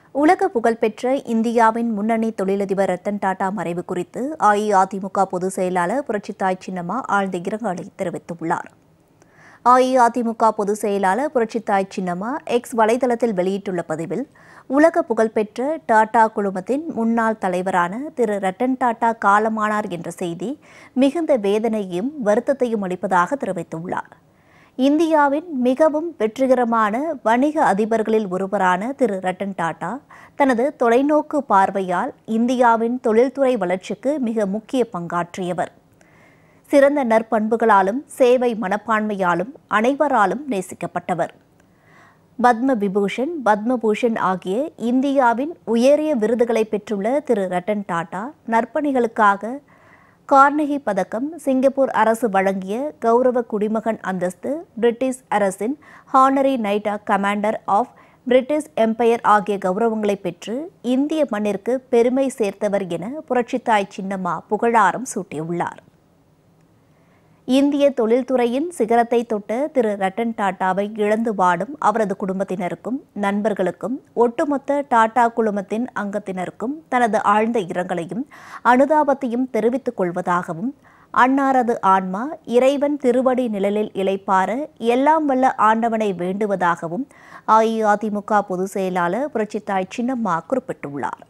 உலக புகழ்பெற்ற இந்தியாவின் முன்னணி தொழிலதிபர் ரத்தன் டாடா மறைவு குறித்து அஇஅதிமுக பொதுச் செயலாளர் புரட்சித்தாய் சின்னம்மா ஆழ்ந்த இரங்கலை தெரிவித்துள்ளார் அஇஅதிமுக பொதுச் செயலாளர் புரட்சித்தாய் சின்னம்மா எக்ஸ் வலைதளத்தில் வெளியிட்டுள்ள பதிவில் உலக புகழ்பெற்ற டாடா குழுமத்தின் முன்னாள் தலைவரான திரு ரத்தன் டாடா காலமானார் என்ற செய்தி மிகுந்த வேதனையும் வருத்தத்தையும் அளிப்பதாக தெரிவித்துள்ளார் இந்தியாவின் மிகவும் வெற்றிகரமான வணிக அதிபர்களில் ஒருவரான திரு ரட்டன் டாடா தனது தொலைநோக்கு பார்வையால் இந்தியாவின் தொழில்துறை வளர்ச்சிக்கு மிக முக்கிய பங்காற்றியவர் சிறந்த நற்பண்புகளாலும் சேவை மனப்பான்மையாலும் அனைவராலும் நேசிக்கப்பட்டவர் பத்ம விபூஷன் பத்மபூஷன் ஆகிய இந்தியாவின் உயரிய விருதுகளை பெற்றுள்ள திரு ரட்டன் டாடா நற்பணிகளுக்காக கார்னகி பதக்கம் சிங்கப்பூர் அரசு வழங்கிய கௌரவ குடிமகன் அந்தஸ்து பிரிட்டிஷ் அரசின் honorary knight commander of British empire ஆகிய கௌரவங்களை பெற்று இந்திய மண்ணிற்கு பெருமை சேர்த்தவர் என புரட்சித்தாய் சின்னம்மா புகழாரம் சூட்டியுள்ளார் இந்திய தொழில்துறையின் சிகரத்தை தொட்ட திரு ரட்டன் டாட்டாவை இழந்து வாடும் அவரது குடும்பத்தினருக்கும் நண்பர்களுக்கும் ஒட்டுமொத்த டாடா குழுமத்தின் அங்கத்தினருக்கும் தனது ஆழ்ந்த இரங்கலையும் அனுதாபத்தையும் தெரிவித்துக் கொள்வதாகவும் அன்னாரது ஆன்மா இறைவன் திருவடி நிழலில் இளைப்பார எல்லாம் வல்ல ஆண்டவனை வேண்டுவதாகவும் அஇஅதிமுக பொதுச் செயலாளர் புரட்சித்தாய் சின்னம்மா குறிப்பிட்டுள்ளார்